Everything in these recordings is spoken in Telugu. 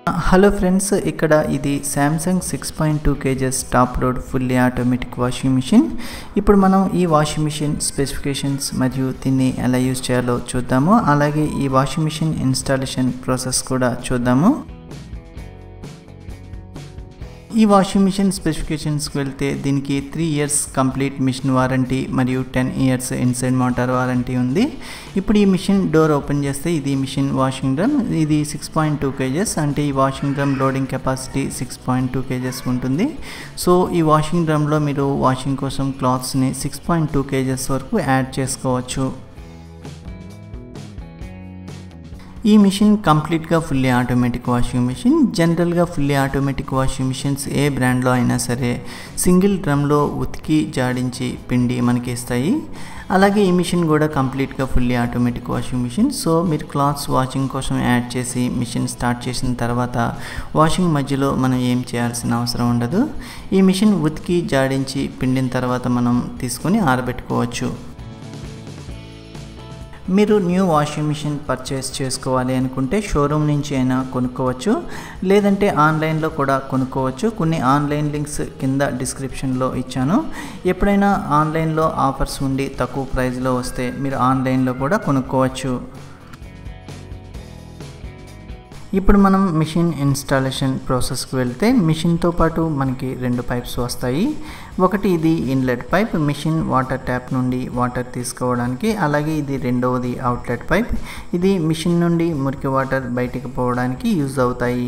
హలో ఫ్రెండ్స్ ఇక్కడ ఇది Samsung six point two kgs top load fully automatic washing machine ఇప్పుడు మనం ఈ వాషింగ్ మిషన్ స్పెసిఫికేషన్స్ మరియు దీన్ని ఎలా యూజ్ చేయాలో చూద్దాము అలాగే ఈ వాషింగ్ మిషన్ ఇన్స్టాలేషన్ ప్రాసెస్ కూడా చూద్దాము ఈ వాషింగ్ మిషన్ స్పెసిఫికేషన్స్కి వెళ్తే దీనికి three years complete machine warranty మరియు ten years inside motor warranty ఉంది ఇప్పుడు ఈ మిషన్ డోర్ ఓపెన్ చేస్తే ఇది మిషన్ వాషింగ్ డ్రమ్ ఇది సిక్స్ పాయింట్ టూ కేజెస్ అంటే ఈ washing drum loading capacity six point two kgs ఉంటుంది సో ఈ వాషింగ్ డ్రమ్లో మీరు వాషింగ్ కోసం క్లాత్స్ని సిక్స్ పాయింట్ టూ కేజెస్ వరకు యాడ్ చేసుకోవచ్చు ఈ మిషన్ కంప్లీట్గా ఫుల్లీ ఆటోమేటిక్ వాషింగ్ మిషన్ జనరల్గా ఫుల్లీ ఆటోమేటిక్ వాషింగ్ మిషన్స్ ఏ బ్రాండ్లో అయినా సరే సింగిల్ డ్రమ్లో ఉతికి జాడించి పిండి మనకి ఇస్తాయి అలాగే ఈ మిషన్ కూడా కంప్లీట్గా fully automatic washing machine so మీరు క్లాత్స్ వాషింగ్ కోసం యాడ్ చేసి మిషన్ స్టార్ట్ చేసిన తర్వాత వాషింగ్ మధ్యలో మనం ఏం చేయాల్సిన అవసరం ఉండదు ఈ మిషన్ ఉతికి జాడించి పిండిన తర్వాత మనం తీసుకొని ఆరబెట్టుకోవచ్చు మీరు న్యూ వాషింగ్ మిషన్ పర్చేస్ చేసుకోవాలి అనుకుంటే షోరూమ్ నుంచి అయినా కొనుక్కోవచ్చు లేదంటే ఆన్లైన్లో కూడా కొనుక్కోవచ్చు కొన్ని ఆన్లైన్ లింక్స్ కింద డిస్క్రిప్షన్లో ఇచ్చాను ఎప్పుడైనా ఆన్లైన్లో ఆఫర్స్ ఉండి తక్కువ ప్రైస్లో వస్తే మీరు ఆన్లైన్లో కూడా కొనుక్కోవచ్చు ఇప్పుడు మనం మిషన్ ఇన్స్టాలేషన్ ప్రాసెస్కి వెళ్తే మిషన్తో పాటు మనకి రెండు పైప్స్ వస్తాయి ఒకటి ఇది inlet pipe machine water tap నుండి వాటర్ తీసుకోవడానికి అలాగే ఇది రెండవది అవుట్లెట్ పైప్ ఇది మిషన్ నుండి మురికి వాటర్ బయటికి పోవడానికి యూజ్ అవుతాయి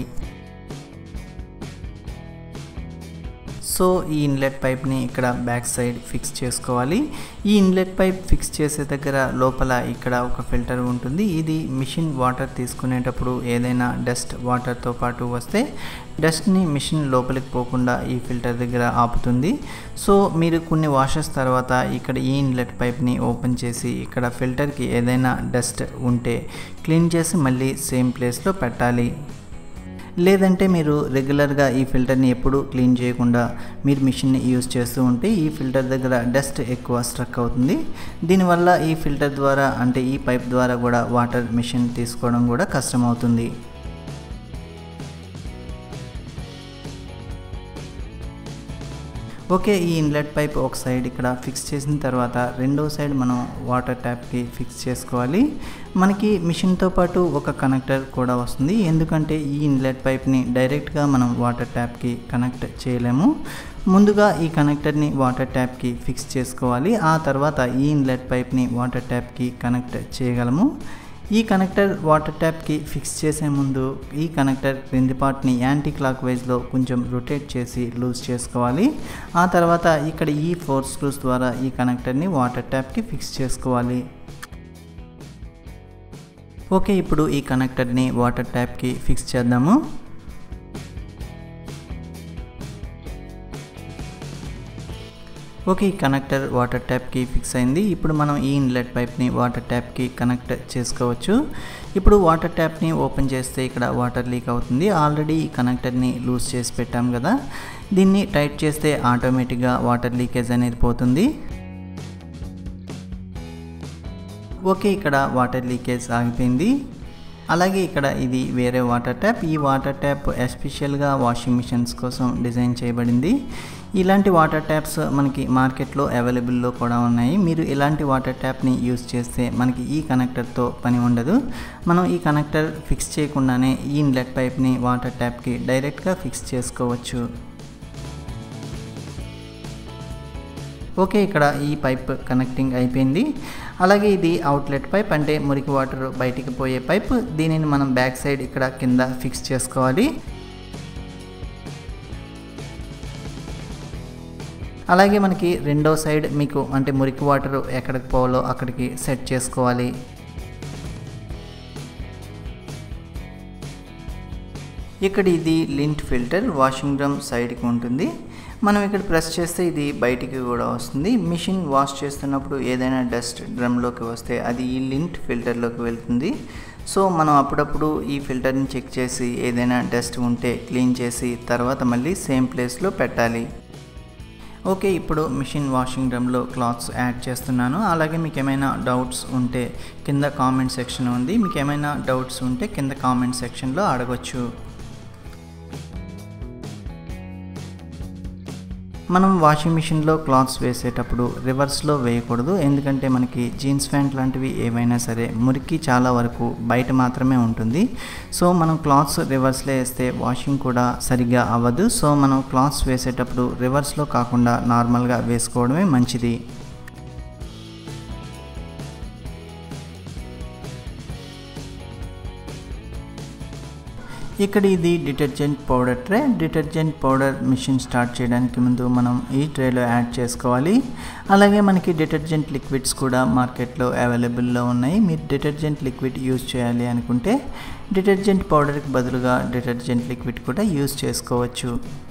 సో ఈ ఇన్లెట్ పైప్ని ఇక్కడ బ్యాక్ సైడ్ ఫిక్స్ చేసుకోవాలి ఈ ఇన్లెట్ పైప్ ఫిక్స్ చేసే దగ్గర లోపల ఇక్కడ ఒక ఫిల్టర్ ఉంటుంది ఇది మిషన్ వాటర్ తీసుకునేటప్పుడు ఏదైనా డస్ట్ వాటర్తో పాటు వస్తే డస్ట్ని మిషన్ లోపలికి పోకుండా ఈ ఫిల్టర్ దగ్గర ఆపుతుంది సో మీరు కొన్ని వాషెస్ తర్వాత ఇక్కడ ఈ ఇన్లెట్ పైప్ని ఓపెన్ చేసి ఇక్కడ ఫిల్టర్కి ఏదైనా డస్ట్ ఉంటే క్లీన్ చేసి మళ్ళీ సేమ్ ప్లేస్లో పెట్టాలి లేదంటే మీరు రెగ్యులర్గా ఈ ఫిల్టర్ని ఎప్పుడు క్లీన్ చేయకుండా మీరు మిషన్ని యూజ్ చేస్తూ ఉంటే ఈ ఫిల్టర్ దగ్గర డస్ట్ ఎక్కువ స్ట్రక్ అవుతుంది దీనివల్ల ఈ ఫిల్టర్ ద్వారా అంటే ఈ పైప్ ద్వారా కూడా వాటర్ మిషన్ తీసుకోవడం కూడా కష్టమవుతుంది ఓకే ఈ ఇన్లెట్ పైప్ ఒక సైడ్ ఇక్కడ ఫిక్స్ చేసిన తర్వాత రెండో సైడ్ మనం వాటర్ ట్యాప్కి ఫిక్స్ చేసుకోవాలి మనకి మిషన్తో పాటు ఒక కనెక్టర్ కూడా వస్తుంది ఎందుకంటే ఈ ఇన్లెట్ పైప్ని డైరెక్ట్గా మనం వాటర్ ట్యాప్కి కనెక్ట్ చేయలేము ముందుగా ఈ కనెక్టర్ని వాటర్ ట్యాప్కి ఫిక్స్ చేసుకోవాలి ఆ తర్వాత ఈ ఇన్లెట్ పైప్ని వాటర్ ట్యాప్కి కనెక్ట్ చేయగలము ఈ కనెక్టర్ వాటర్ ట్యాప్కి ఫిక్స్ చేసే ముందు ఈ కనెక్టర్ క్రింది పార్ట్ని యాంటీ క్లాక్ వైజ్లో కొంచెం రొటేట్ చేసి లూజ్ చేసుకోవాలి ఆ తర్వాత ఇక్కడ ఈ ఫోర్ స్క్రూస్ ద్వారా ఈ కనెక్టర్ని వాటర్ ట్యాప్కి ఫిక్స్ చేసుకోవాలి ఓకే ఇప్పుడు ఈ కనెక్టర్ని వాటర్ ట్యాప్కి ఫిక్స్ చేద్దాము ఓకే ఈ కనెక్టర్ వాటర్ ట్యాప్కి ఫిక్స్ అయింది ఇప్పుడు మనం ఈ ఇన్లెట్ పైప్ని వాటర్ ట్యాప్కి కనెక్ట్ చేసుకోవచ్చు ఇప్పుడు వాటర్ ట్యాప్ని ఓపెన్ చేస్తే ఇక్కడ వాటర్ లీక్ అవుతుంది ఆల్రెడీ ఈ కనెక్టర్ని లూజ్ చేసి పెట్టాం కదా దీన్ని టైట్ చేస్తే ఆటోమేటిక్గా వాటర్ లీకేజ్ అనేది పోతుంది ఓకే ఇక్కడ వాటర్ లీకేజ్ ఆగిపోయింది అలాగే ఇక్కడ ఇది వేరే వాటర్ ట్యాప్ ఈ వాటర్ ట్యాప్ ఎస్పెషల్గా వాషింగ్ మిషన్స్ కోసం డిజైన్ చేయబడింది ఇలాంటి వాటర్ ట్యాప్స్ మనకి మార్కెట్లో అవైలబుల్లో కూడా ఉన్నాయి మీరు ఇలాంటి వాటర్ ట్యాప్ని యూస్ చేస్తే మనకి ఈ కనెక్టర్తో పని ఉండదు మనం ఈ కనెక్టర్ ఫిక్స్ చేయకుండానే ఈ ఇన్లెట్ పైప్ని వాటర్ ట్యాప్కి డైరెక్ట్గా ఫిక్స్ చేసుకోవచ్చు ఓకే ఇక్కడ ఈ పైప్ కనెక్టింగ్ అయిపోయింది అలాగే ఇది అవుట్లెట్ పైప్ అంటే మురికి వాటర్ బయటికి పోయే పైప్ దీనిని మనం బ్యాక్ సైడ్ ఇక్కడ కింద ఫిక్స్ చేసుకోవాలి అలాగే మనకి రెండో సైడ్ మీకు అంటే మురికి వాటర్ ఎక్కడికి పోవాలో అక్కడికి సెట్ చేసుకోవాలి ఇక్కడ ఇది లింట్ ఫిల్టర్ వాషింగ్ డ్రమ్ సైడ్కి ఉంటుంది మనం ఇక్కడ ప్రెస్ చేస్తే ఇది బయటికి కూడా వస్తుంది మిషన్ వాష్ చేస్తున్నప్పుడు ఏదైనా డస్ట్ డ్రమ్లోకి వస్తే అది ఈ లింట్ ఫిల్టర్లోకి వెళ్తుంది సో మనం అప్పుడప్పుడు ఈ ఫిల్టర్ని చెక్ చేసి ఏదైనా డస్ట్ ఉంటే క్లీన్ చేసి తర్వాత మళ్ళీ సేమ్ ప్లేస్లో పెట్టాలి ఓకే ఇప్పుడు మిషన్ వాషింగ్ డ్రమ్లో క్లాత్స్ యాడ్ చేస్తున్నాను అలాగే మీకు ఏమైనా డౌట్స్ ఉంటే కింద కామెంట్ సెక్షన్ ఉంది మీకు ఏమైనా డౌట్స్ ఉంటే కింద కామెంట్ సెక్షన్లో అడగొచ్చు మనం వాషింగ్ మిషన్లో క్లాత్స్ వేసేటప్పుడు రివర్స్లో వేయకూడదు ఎందుకంటే మనకి జీన్స్ ప్యాంట్ లాంటివి ఏవైనా సరే మురికి చాలా వరకు బయట మాత్రమే ఉంటుంది సో మనం క్లాత్స్ రివర్స్లో వేస్తే వాషింగ్ కూడా సరిగ్గా అవ్వదు సో మనం క్లాత్స్ వేసేటప్పుడు రివర్స్లో కాకుండా నార్మల్గా వేసుకోవడమే మంచిది ఇక్కడ ఇది detergent powder tray detergent powder machine start చేయడానికి ముందు మనం ఈ ట్రేలో యాడ్ చేసుకోవాలి అలాగే మనకి డిటర్జెంట్ లిక్విడ్స్ కూడా మార్కెట్లో అవైలబుల్లో ఉన్నాయి మీరు డిటర్జెంట్ లిక్విడ్ యూజ్ చేయాలి అనుకుంటే డిటర్జెంట్ పౌడర్కి బదులుగా డిటర్జెంట్ లిక్విడ్ కూడా యూజ్ చేసుకోవచ్చు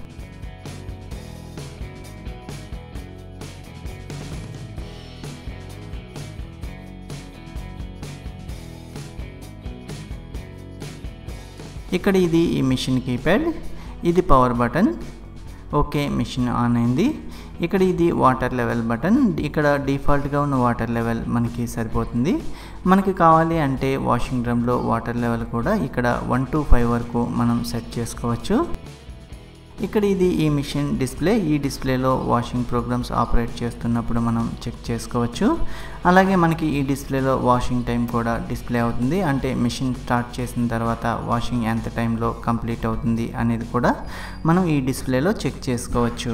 ఇక్కడ ఇది ఈ మిషన్ కీప్యాడ్ ఇది power button okay machine on అయింది ఇక్కడ ఇది వాటర్ లెవెల్ బటన్ ఇక్కడ డిఫాల్ట్గా ఉన్న వాటర్ లెవెల్ మనకి సరిపోతుంది మనకి కావాలి అంటే వాషింగ్ డ్రమ్లో వాటర్ లెవెల్ కూడా ఇక్కడ వన్ టు ఫైవ్ వరకు మనం సెట్ చేసుకోవచ్చు ఇక్కడ ఇది ఈ మిషన్ డిస్ప్లే ఈ డిస్ప్లేలో వాషింగ్ ప్రోగ్రామ్స్ ఆపరేట్ చేస్తున్నప్పుడు మనం చెక్ చేసుకోవచ్చు అలాగే మనకి ఈ డిస్ప్లేలో వాషింగ్ టైం కూడా డిస్ప్లే అవుతుంది అంటే మిషన్ స్టార్ట్ చేసిన తర్వాత వాషింగ్ ఎంత టైంలో కంప్లీట్ అవుతుంది అనేది కూడా మనం ఈ డిస్ప్లేలో చెక్ చేసుకోవచ్చు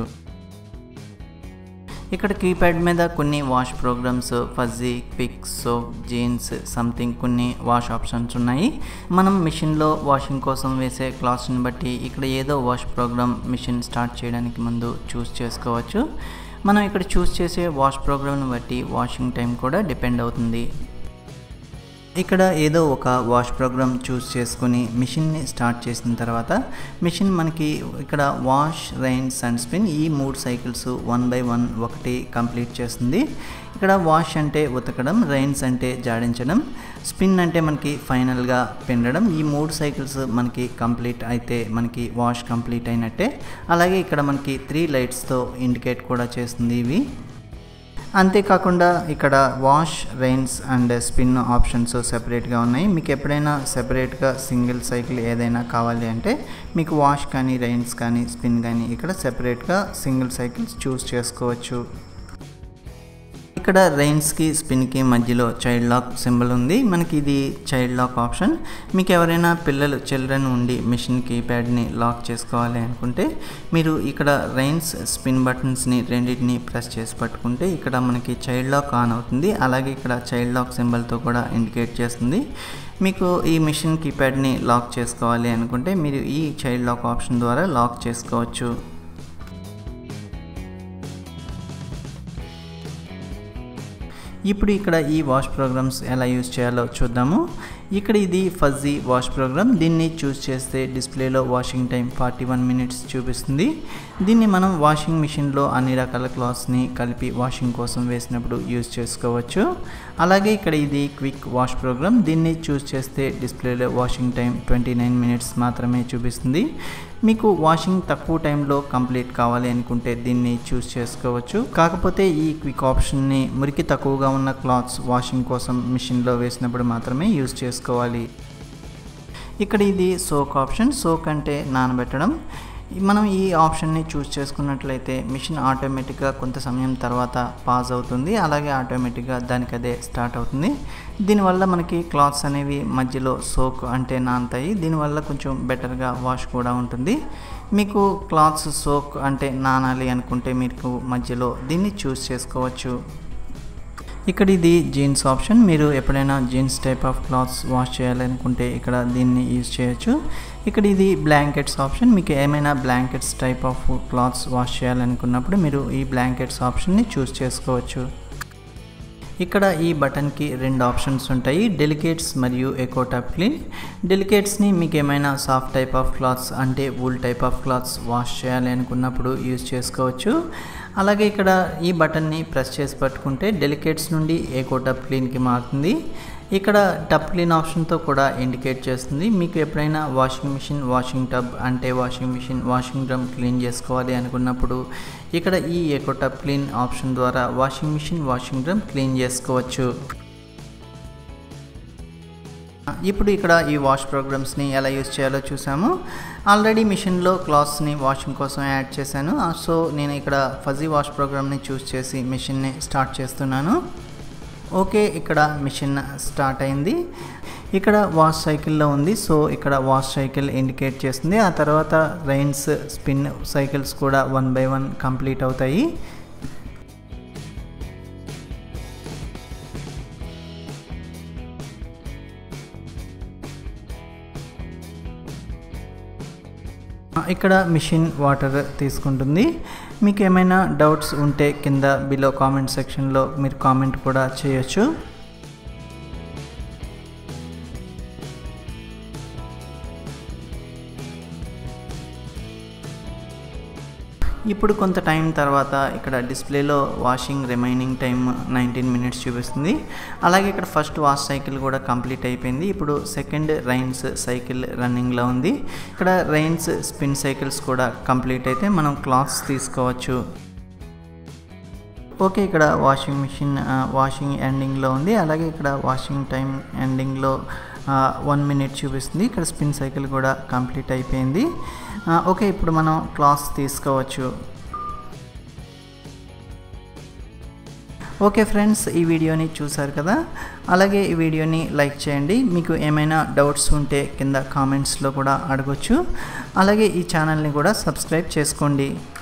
ఇక్కడ కీప్యాడ్ మీద కొన్ని wash programs fuzzy quick soap jeans something కొన్ని వాష్ ఆప్షన్స్ ఉన్నాయి మనం మిషన్లో వాషింగ్ కోసం వేసే క్లాత్స్ని బట్టి ఇక్కడ ఏదో వాష్ ప్రోగ్రామ్ మిషన్ స్టార్ట్ చేయడానికి ముందు చూస్ చేసుకోవచ్చు మనం ఇక్కడ చూస్ చేసే వాష్ ప్రోగ్రామ్ని బట్టి వాషింగ్ టైం కూడా డిపెండ్ అవుతుంది ఇక్కడ ఏదో ఒక వాష్ ప్రోగ్రామ్ చూస్ చేసుకుని మిషన్ని స్టార్ట్ చేసిన తర్వాత మిషన్ మనకి ఇక్కడ వాష్ రైన్స్ అండ్ స్పిన్ ఈ మూడు సైకిల్స్ వన్ బై వన్ ఒకటి కంప్లీట్ చేస్తుంది ఇక్కడ వాష్ అంటే ఉతకడం రైన్స్ అంటే జాడించడం స్పిన్ అంటే మనకి ఫైనల్గా పిండడం ఈ మూడు సైకిల్స్ మనకి కంప్లీట్ అయితే మనకి వాష్ కంప్లీట్ అయినట్టే అలాగే ఇక్కడ మనకి త్రీ లైట్స్తో ఇండికేట్ కూడా చేస్తుంది ఇవి అంతేకాకుండా ఇక్కడ wash rinse and spin options సెపరేట్గా ఉన్నాయి మీకు ఎప్పుడైనా సెపరేట్గా సింగిల్ సైకిల్ ఏదైనా కావాలి అంటే మీకు వాష్ కానీ రైన్స్ కానీ స్పిన్ కానీ ఇక్కడ సెపరేట్గా సింగిల్ సైకిల్స్ చూస్ చేసుకోవచ్చు ఇక్కడ రైన్స్కి స్పిన్కి మధ్యలో చైల్డ్ లాక్ సింబల్ ఉంది మనకి ఇది చైల్డ్ లాక్ ఆప్షన్ మీకు ఎవరైనా పిల్లలు చిల్డ్రన్ ఉండి మిషన్ కీప్యాడ్ని లాక్ చేసుకోవాలి అనుకుంటే మీరు ఇక్కడ రైన్స్ స్పిన్ బటన్స్ని రెండింటిని ప్రెస్ చేసి పట్టుకుంటే ఇక్కడ మనకి చైల్డ్ లాక్ ఆన్ అవుతుంది అలాగే ఇక్కడ చైల్డ్ లాక్ సింబల్తో కూడా ఇండికేట్ చేస్తుంది మీకు ఈ మిషన్ కీప్యాడ్ని లాక్ చేసుకోవాలి అనుకుంటే మీరు ఈ చైల్డ్ లాక్ ఆప్షన్ ద్వారా లాక్ చేసుకోవచ్చు ఇప్పుడు ఇక్కడ ఈ వాష్ ప్రోగ్రామ్స్ ఎలా యూజ్ చేయాలో చూద్దాము ఇక్కడ ఇది ఫజీ వాష్ ప్రోగ్రామ్ దీన్ని చూస్ చేస్తే డిస్ప్లేలో washing time forty one minutes చూపిస్తుంది దీన్ని మనం వాషింగ్ మిషన్లో అన్ని రకాల క్లాత్స్ని కలిపి వాషింగ్ కోసం వేసినప్పుడు యూజ్ చేసుకోవచ్చు అలాగే ఇక్కడ ఇది క్విక్ వాష్ ప్రోగ్రామ్ దీన్ని చూస్ చేస్తే డిస్ప్లేలో washing time twenty nine minutes మాత్రమే చూపిస్తుంది మీకు వాషింగ్ తక్కువ టైంలో కంప్లీట్ కావాలి అనుకుంటే దీన్ని చూస్ చేసుకోవచ్చు కాకపోతే ఈ క్విక్ ఆప్షన్ని మురికి తక్కువగా ఉన్న క్లాత్స్ వాషింగ్ కోసం మిషన్లో వేసినప్పుడు మాత్రమే యూజ్ చేసుకోవాలి ఇక్కడ ఇది సోక్ ఆప్షన్ సోక్ అంటే నానబెట్టడం మనం ఈ ఆప్షన్ని చూస్ చేసుకున్నట్లయితే మిషన్ ఆటోమేటిక్గా కొంత సమయం తర్వాత పాజ్ అవుతుంది అలాగే ఆటోమేటిక్గా దానికి అదే స్టార్ట్ అవుతుంది దీనివల్ల మనకి క్లాత్స్ అనేవి మధ్యలో సోక్ అంటే నానతాయి దీనివల్ల కొంచెం బెటర్గా వాష్ కూడా ఉంటుంది మీకు క్లాత్స్ సోక్ అంటే నానాలి అనుకుంటే మీకు మధ్యలో దీన్ని చూస్ చేసుకోవచ్చు ఇక్కడ ఇది జీన్స్ ఆప్షన్ మీరు ఎప్పుడైనా jeans type of clothes wash చేయాలనుకుంటే ఇక్కడ దీన్ని యూజ్ చేయొచ్చు ఇక్కడ ఇది బ్లాంకెట్స్ ఆప్షన్ మీకు ఏమైనా blankets type of clothes wash చేయాలనుకున్నప్పుడు మీరు ఈ బ్లాంకెట్స్ ఆప్షన్ని చూస్ చేసుకోవచ్చు ఇక్కడ ఈ బటన్కి రెండు ఆప్షన్స్ ఉంటాయి డెలికేట్స్ మరియు ఎకో టాప్ క్లీన్ డెలికేట్స్ని మీకు ఏమైనా సాఫ్ట్ టైప్ ఆఫ్ క్లాత్స్ అంటే wool type of clothes wash చేయాలి అనుకున్నప్పుడు యూజ్ చేసుకోవచ్చు అలాగే ఇక్కడ ఈ బటన్ని ప్రెస్ చేసి పట్టుకుంటే డెలికేట్స్ నుండి ఎకో టప్ క్లీన్కి మారుతుంది ఇక్కడ టబ్ క్లీన్ ఆప్షన్తో కూడా ఇండికేట్ చేస్తుంది మీకు ఎప్పుడైనా వాషింగ్ మిషన్ వాషింగ్ టబ్ అంటే washing machine washing drum clean చేసుకోవాలి అనుకున్నప్పుడు ఇక్కడ ఈ ఎకో టబ్ క్లీన్ ఆప్షన్ ద్వారా washing machine washing drum clean చేసుకోవచ్చు ఇప్పుడు ఇక్కడ ఈ వాష్ ప్రోగ్రామ్స్ని ఎలా యూజ్ చేయాలో చూసాము ఆల్రెడీ మిషన్లో క్లాత్స్ని వాషింగ్ కోసం యాడ్ చేశాను సో నేను ఇక్కడ ఫజీ వాష్ ప్రోగ్రామ్ని చూస్ చేసి మిషన్ని స్టార్ట్ చేస్తున్నాను ఓకే ఇక్కడ మిషన్ స్టార్ట్ అయింది ఇక్కడ వాష్ సైకిల్లో ఉంది సో ఇక్కడ వాష్ సైకిల్ ఇండికేట్ చేస్తుంది ఆ తర్వాత రైన్స్ స్పిన్ సైకిల్స్ కూడా వన్ బై వన్ కంప్లీట్ అవుతాయి ఇక్కడ మిషన్ వాటర్ తీసుకుంటుంది మీకు ఏమైనా డౌట్స్ ఉంటే కింద బిలో కామెంట్ సెక్షన్లో మీరు కామెంట్ కూడా చేయొచ్చు ఇప్పుడు కొంత టైం తర్వాత ఇక్కడ డిస్ప్లేలో washing remaining time nineteen minutes చూపిస్తుంది అలాగే ఇక్కడ ఫస్ట్ వాష్ సైకిల్ కూడా కంప్లీట్ అయిపోయింది ఇప్పుడు సెకండ్ రైన్స్ సైకిల్ రన్నింగ్లో ఉంది ఇక్కడ రైన్స్ స్పిన్ సైకిల్స్ కూడా కంప్లీట్ అయితే మనం క్లాత్స్ తీసుకోవచ్చు ఓకే ఇక్కడ వాషింగ్ మిషన్ వాషింగ్ ఎండింగ్లో ఉంది అలాగే ఇక్కడ వాషింగ్ టైం ఎండింగ్లో వన్ మినిట్ చూపిస్తుంది ఇక్కడ స్పిన్ సైకిల్ కూడా కంప్లీట్ అయిపోయింది ఓకే ఇప్పుడు మనం క్లాస్ తీసుకోవచ్చు ఓకే ఫ్రెండ్స్ ఈ వీడియోని చూసారు కదా అలాగే ఈ వీడియోని లైక్ చేయండి మీకు ఏమైనా డౌట్స్ ఉంటే కింద కామెంట్స్లో కూడా అడగొచ్చు అలాగే ఈ ఛానల్ని కూడా సబ్స్క్రైబ్ చేసుకోండి